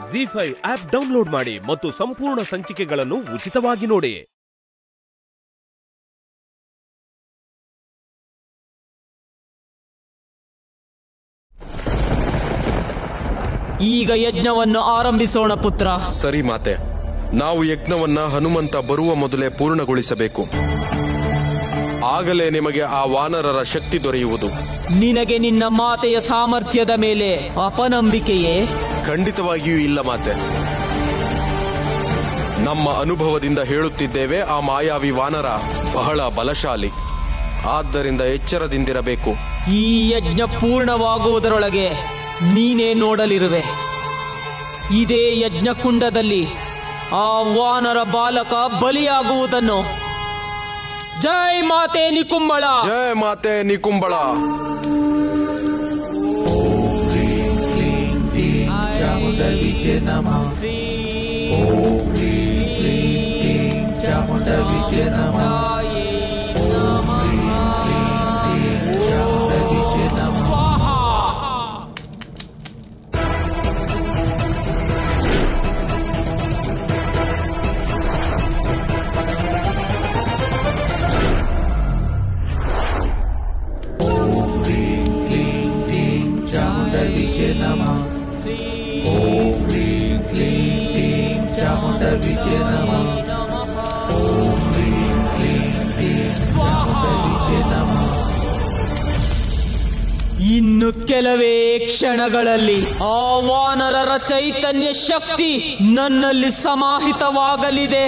G five app download ಮಾಡಿ ಮತ್ತು ಸಂಪೂರ್ಣ ಸಂಚಿಕೆಗಳನ್ನು ಉಚಿತವಾಗಿ ನೋಡಿ ಈಗ ಯಜ್ಞವನ್ನು ಆರಂಭಿಸೋಣ ಪುತ್ರ ಸರಿ ಮಾತೆ ನಾವು ಯಜ್ಞವನ್ನ ಹನುಮಂತ ಬರುವ ಮೊದಲೇ ಪೂರ್ಣಗೊಳಿಸಬೇಕು ಆಗಲೇ ನಿಮಗೆ ಆ ವಾನರರ ಶಕ್ತಿ ದೊರೆಯುವುದು ನಿನಗೆ ನಿನ್ನ ಮಾತೆಯ ಸಾಮರ್ಥ್ಯದ ಮೇಲೆ ಅಪನಂಬಿಕೆಯೇ ಖಂಡಿತವಾಗಿಯೂ ಇಲ್ಲ ಮಾತೆ ನಮ್ಮ ಅನುಭವದಿಂದ ಹೇಳುತ್ತಿದ್ದೇವೆ ಆ ಮಾಯಾವಿ ವಾನರ ಬಹಳ ಬಲಶಾಲಿ ಆದ್ದರಿಂದ ಎಚ್ಚರದಿಂದಿರಬೇಕು ಈ ಯಜ್ಞ ಪೂರ್ಣವಾಗುವುದರೊಳಗೆ ನೀನೇ ನೋಡಲಿರುವೆ ಇದೇ ಯಜ್ಞಕುಂಡದಲ್ಲಿ ಆ ವಾನರ ಬಾಲಕ ಬಲಿಯಾಗುವುದನ್ನು ಜೈ ಮಾತೆ ನಿಕುಂಬಳ ಜಯ ಮಾತೆ ನಿಕುಂಬಳ ಇನ್ನು ಕೆಲವೇ ಕ್ಷಣಗಳಲ್ಲಿ ಆ ವಾನರರ ಚೈತನ್ಯ ಶಕ್ತಿ ನನ್ನಲ್ಲಿ ಸಮಾಹಿತವಾಗಲಿದೆ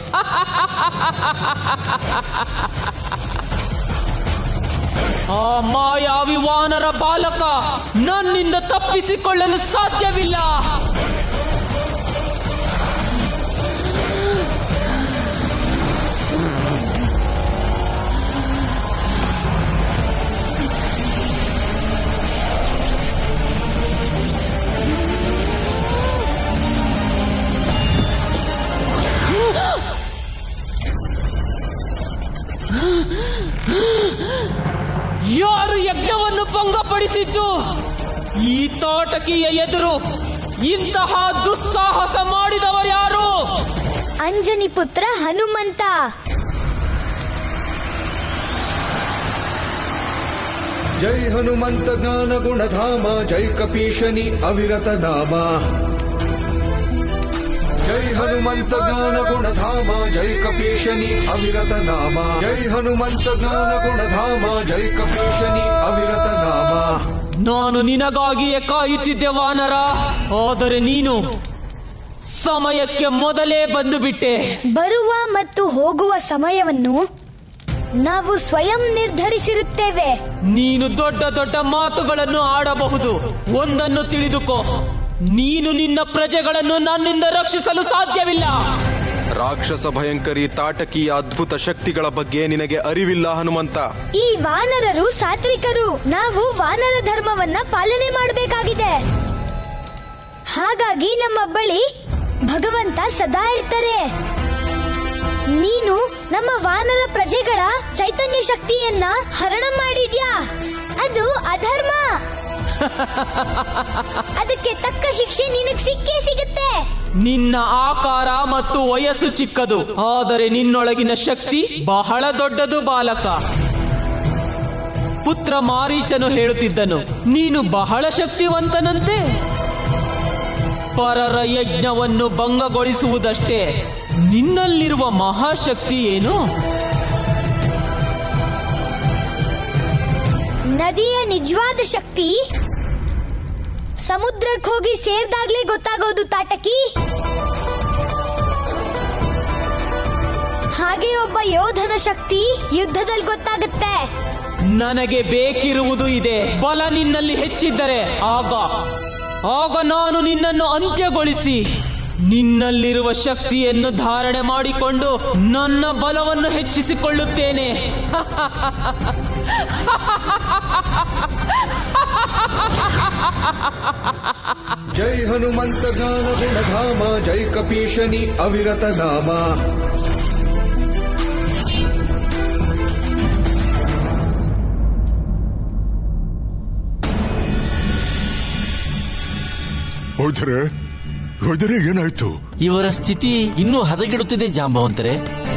ಆ ಮಾಯಾವಿ ವಾನರ ಬಾಲಕ ನನ್ನಿಂದ ತಪ್ಪಿಸಿಕೊಳ್ಳಲು ಸಾಧ್ಯವಿಲ್ಲ ಯಾರು ಯಜ್ಞವನ್ನು ಭಂಗಪಡಿಸಿದ್ದು ಈ ತೋಟಕಿಯ ಎದುರು ಇಂತಹ ದುಸ್ಸಾಹಸ ಮಾಡಿದವರ್ಯಾರು ಅಂಜನಿ ಪುತ್ರ ಹನುಮಂತ ಜೈ ಹನುಮಂತ ಜ್ಞಾನ ಗುಣಧಾಮ ಜೈ ಕಪೀಶನಿ ಅವಿರತ ನಾಮ ಜೈ ಹನುಮಂತ ಜ್ಞಾನ ಗುಣಧಾಮ ಜೈ ಕಪೀಶನಿ ಅವಿರತ ನಾಮ ಜೈ ಹನುಮಂತ ಜ್ಞಾನ ಗುಣಧಾಮ ಜೈ ಕಪೀಶನಿ ಅವಿರತ ನಾಮ ನಾನು ನಿನಗಾಗಿಯೇ ಕಾಯುತ್ತಿದ್ದೆ ವಾನರ ಆದರೆ ನೀನು ಸಮಯಕ್ಕೆ ಮೊದಲೇ ಬಂದು ಬಿಟ್ಟೆ ಬರುವ ಮತ್ತು ಹೋಗುವ ಸಮಯವನ್ನು ನಾವು ಸ್ವಯಂ ನಿರ್ಧರಿಸಿರುತ್ತೇವೆ ನೀನು ದೊಡ್ಡ ದೊಡ್ಡ ಮಾತುಗಳನ್ನು ಆಡಬಹುದು ಒಂದನ್ನು ತಿಳಿದುಕೋ ನೀನು ನಿನ್ನ ಪ್ರಜೆಗಳನ್ನು ನನ್ನಿಂದ ರಕ್ಷಿಸಲು ಸಾಧ್ಯವಿಲ್ಲ ರಾಕ್ಷಸ ಭಯಂಕರಿ ತಾಟಕಿಯ ಅದ್ಭುತ ಶಕ್ತಿಗಳ ಬಗ್ಗೆ ನಿನಗೆ ಅರಿವಿಲ್ಲ ಹನುಮಂತ ಈ ವಾನರರು ಸಾತ್ವಿಕರು ನಾವು ವಾನರ ಧರ್ಮವನ್ನ ಪಾಲನೆ ಮಾಡಬೇಕಾಗಿದೆ ಹಾಗಾಗಿ ನಮ್ಮ ಬಳಿ ಭಗವಂತ ಸದಾ ಇರ್ತಾರೆ ನೀನು ನಮ್ಮ ವಾನರ ಪ್ರಜೆಗಳ ಚೈತನ್ಯ ಶಕ್ತಿಯನ್ನ ಹರಣ ಮಾಡಿದ್ಯಾ ಅದು ಅಧರ್ಮ ಅದಕ್ಕೆ ತಕ್ಕ ಶಿಕ್ಷೆ ನಿನಗ್ ಸಿಕ್ಕೇ ಸಿಗುತ್ತೆ ನಿನ್ನ ಆಕಾರ ಮತ್ತು ವಯಸ್ಸು ಚಿಕ್ಕದು ಆದರೆ ನಿನ್ನೊಳಗಿನ ಶಕ್ತಿ ಬಹಳ ದೊಡ್ಡದು ಬಾಲಕ ಪುತ್ರ ಮಾರೀಚನು ಹೇಳುತ್ತಿದ್ದನು ನೀನು ಬಹಳ ಶಕ್ತಿವಂತನಂತೆ ಪರರ ಯಜ್ಞವನ್ನು ಭಂಗಗೊಳಿಸುವುದಷ್ಟೇ ನಿನ್ನಲ್ಲಿರುವ ಮಹಾಶಕ್ತಿ ಏನು ನದಿಯ ನಿಜವಾದ ಶಕ್ತಿ ಸಮುದ್ರಕ್ಕೆ ಹೋಗಿ ಸೇರ್ದಾಗ್ಲೇ ಗೊತ್ತಾಗೋದು ತಾಟಕಿ ಹಾಗೆ ಒಬ್ಬ ಯೋಧನ ಶಕ್ತಿ ಯುದ್ಧದಲ್ಲಿ ಗೊತ್ತಾಗುತ್ತೆ ನನಗೆ ಬೇಕಿರುವುದು ಇದೆ ಬಲ ನಿನ್ನಲ್ಲಿ ಹೆಚ್ಚಿದ್ದರೆ ಆಗ ಆಗ ನಾನು ನಿನ್ನನ್ನು ಅಂತ್ಯಗೊಳಿಸಿ ನಿನ್ನಲ್ಲಿರುವ ಶಕ್ತಿಯನ್ನು ಧಾರಣೆ ಮಾಡಿಕೊಂಡು ನನ್ನ ಬಲವನ್ನು ಹೆಚ್ಚಿಸಿಕೊಳ್ಳುತ್ತೇನೆ ಜೈ ಹನುಮಂತ ಜ್ಞಾನ ಗುಣಧಾಮ ಜೈ ಕಪೀಶನಿ ಅವಿರತ ನಾಮ ಹೋದ್ರೆ ವೈದ್ಯರೇ ಏನಾಯ್ತು ಇವರ ಸ್ಥಿತಿ ಇನ್ನೂ ಹದಗೆಡುತ್ತಿದೆ ಜಾಂಬವಂತರೆ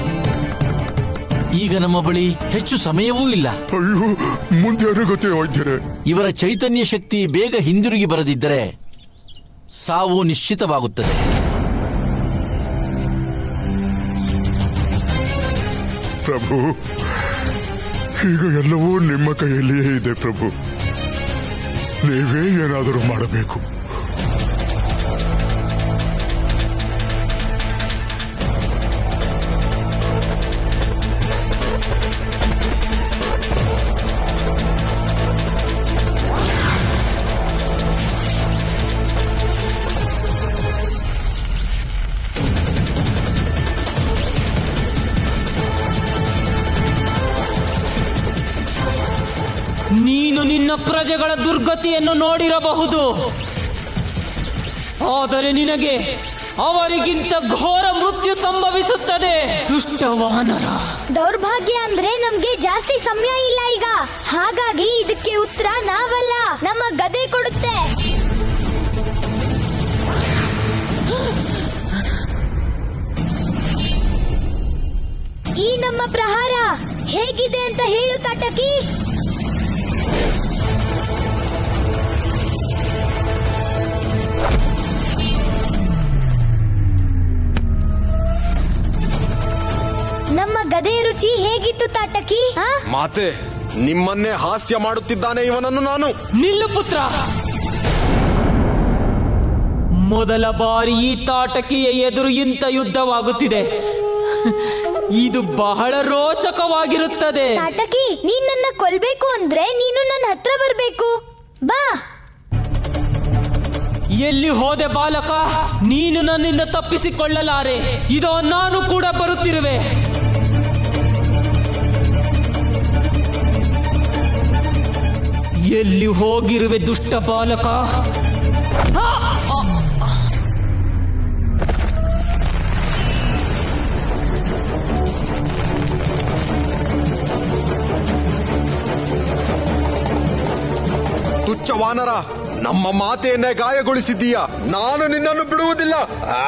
ಈಗ ನಮ್ಮ ಬಳಿ ಹೆಚ್ಚು ಸಮಯವೂ ಇಲ್ಲ ಅಯ್ಯೋ ಮುಂದೆ ಏನಾಗುತ್ತೆ ವೈದ್ಯರೇ ಇವರ ಚೈತನ್ಯ ಶಕ್ತಿ ಬೇಗ ಹಿಂದಿರುಗಿ ಬರದಿದ್ದರೆ ಸಾವು ನಿಶ್ಚಿತವಾಗುತ್ತದೆ ಪ್ರಭು ಈಗ ಎಲ್ಲವೂ ನಿಮ್ಮ ಕೈಯಲ್ಲಿಯೇ ಇದೆ ಪ್ರಭು ನೀವೇ ಏನಾದರೂ ಮಾಡಬೇಕು ನೀನು ನಿನ್ನ ಪ್ರಜೆಗಳ ದುರ್ಗತಿಯನ್ನು ನೋಡಿರಬಹುದು ಆದರೆ ನಿನಗೆ ಅವರಿಗಿಂತ ಘೋರ ಮೃತ್ಯು ಸಂಭವಿಸುತ್ತದೆ ದುಷ್ಟ ವಾನರ ದೌರ್ಭಾಗ್ಯ ಅಂದ್ರೆ ನಮ್ಗೆ ಜಾಸ್ತಿ ಸಮಯ ಇಲ್ಲ ಈಗ ಹಾಗಾಗಿ ಇದಕ್ಕೆ ಉತ್ತರ ನಾವಲ್ಲ ನಮ್ಮ ಗದೆ ಕೊಡುತ್ತೆ ಈ ನಮ್ಮ ಪ್ರಹಾರ ಹೇಗಿದೆ ಅಂತ ಹೇಳು ತಾಟಕಿ ನಮ್ಮ ಗದೆ ರುಚಿ ಹೇಗಿತ್ತು ತಾಟಕಿ ಆ? ಮಾತೆ ನಿಮ್ಮನ್ನೇ ಹಾಸ್ಯ ಮಾಡುತ್ತಿದ್ದಾನೆ ಇವನನ್ನು ನಾನು ನಿಲ್ಲು ಪುತ್ರ ಮೊದಲ ಬಾರಿ ಈ ತಾಟಕಿಯ ಎದುರು ಇಂಥ ಯುದ್ಧವಾಗುತ್ತಿದೆ ಇದು ಬಹಳ ರೋಚಕವಾಗಿರುತ್ತದೆ ತಾಟಕಿ ನೀನ್ ನನ್ನ ಕೊಲ್ಬೇಕು ಅಂದ್ರೆ ನೀನು ನನ್ನ ಹತ್ರ ಬರ್ಬೇಕು ಬಾ ಎಲ್ಲಿ ಹೋದೆ ಬಾಲಕ ನೀನು ನನ್ನಿಂದ ತಪ್ಪಿಸಿಕೊಳ್ಳಲಾರೆ ಇದೋ ನಾನು ಕೂಡ ಬರುತ್ತಿರುವೆ ಎಲ್ಲಿ ಹೋಗಿರುವೆ ದುಷ್ಟ ಬಾಲಕ ತುಚ್ಛ ವಾನರ ನಮ್ಮ ಮಾತೆಯನ್ನೇ ಗಾಯಗೊಳಿಸಿದ್ದೀಯ ನಾನು ನಿನ್ನನ್ನು ಬಿಡುವುದಿಲ್ಲ ಆ!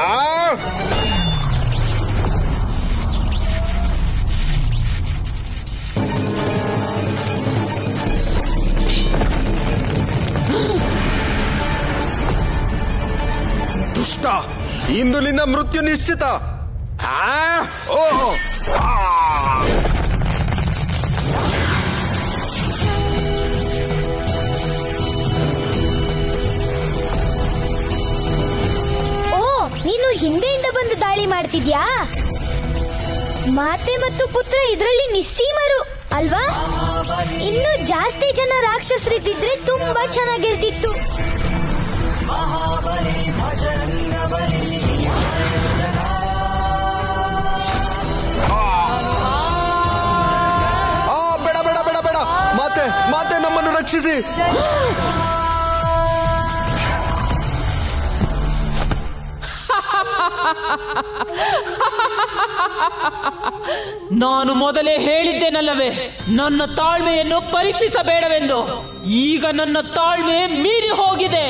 ದುಷ್ಟ ಇಂದು ನಿನ್ನ ಮೃತ್ಯು ನಿಶ್ಚಿತ ಆ! ಓಹೋ! ಆ! ಓ ನೀನು ಹಿಂದೆಯಿಂದ ಬಂದು ದಾಳಿ ಮಾಡ್ತಿದ್ಯಾ ಮಾತೆ ಮತ್ತು ಪುತ್ರ ಇದರಲ್ಲಿ ನಿಸ್ಸೀಮರು ಅಲ್ವಾ ಇನ್ನು ಜಾಸ್ತಿ ಜನ ರಾಕ್ಷಸರಿದ್ದಿದ್ರೆ ತುಂಬಾ ಚೆನ್ನಾಗಿರ್ತಿತ್ತು ಆ ಬೇಡ ಬೇಡ ಬೇಡ ಬೇಡ ಮಾತೆ ಮಾತೆ ನಮ್ಮನ್ನು ರಕ್ಷಿಸಿ ನಾನು ಮೊದಲೇ ಹೇಳಿದ್ದೇನಲ್ಲವೇ ನನ್ನ ತಾಳ್ಮೆಯನ್ನು ಪರೀಕ್ಷಿಸಬೇಡವೆಂದು ಈಗ ನನ್ನ ತಾಳ್ಮೆ ಮೀರಿ ಹೋಗಿದೆ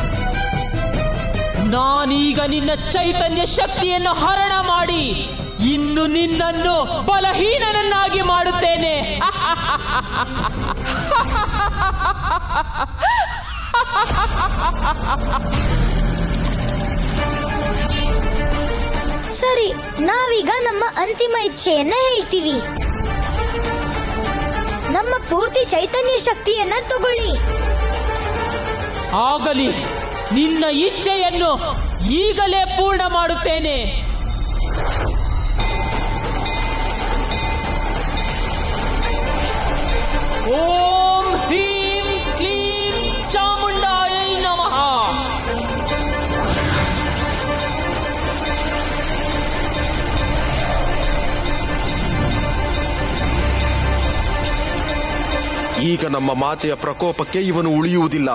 ನಾನೀಗ ನಿನ್ನ ಚೈತನ್ಯ ಶಕ್ತಿಯನ್ನು ಹರಣ ಮಾಡಿ ಇನ್ನು ನಿನ್ನನ್ನು ಬಲಹೀನನನ್ನಾಗಿ ಮಾಡುತ್ತೇನೆ ಸರಿ ನಾವೀಗ ನಮ್ಮ ಅಂತಿಮ ಇಚ್ಛೆಯನ್ನ ಹೇಳ್ತೀವಿ ನಮ್ಮ ಪೂರ್ತಿ ಚೈತನ್ಯ ಶಕ್ತಿಯನ್ನ ತಗೊಳ್ಳಿ ಆಗಲಿ ನಿನ್ನ ಇಚ್ಛೆಯನ್ನು ಈಗಲೇ ಪೂರ್ಣ ಮಾಡುತ್ತೇನೆ ಓಂ ಹ್ರೀಂ ಕ್ಲೀಂ ಚಾಮುಂಡಾಯೈ ನಮಃ ಈಗ ನಮ್ಮ ಮಾತೆಯ ಪ್ರಕೋಪಕ್ಕೆ ಇವನು ಉಳಿಯುವುದಿಲ್ಲ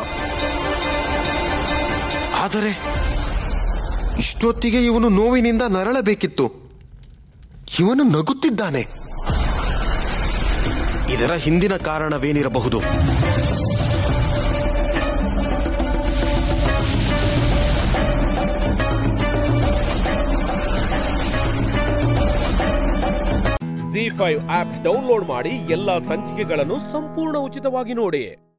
ಆದರೆ ಇಷ್ಟೊತ್ತಿಗೆ ಇವನು ನೋವಿನಿಂದ ನರಳಬೇಕಿತ್ತು ಇವನು ನಗುತ್ತಿದ್ದಾನೆ ಇದರ ಹಿಂದಿನ ಕಾರಣವೇನಿರಬಹುದು ಜಿ ಫೈವ್ ಆಪ್ ಡೌನ್ಲೋಡ್ ಮಾಡಿ ಎಲ್ಲಾ ಸಂಚಿಕೆಗಳನ್ನು ಸಂಪೂರ್ಣ ಉಚಿತವಾಗಿ ನೋಡಿ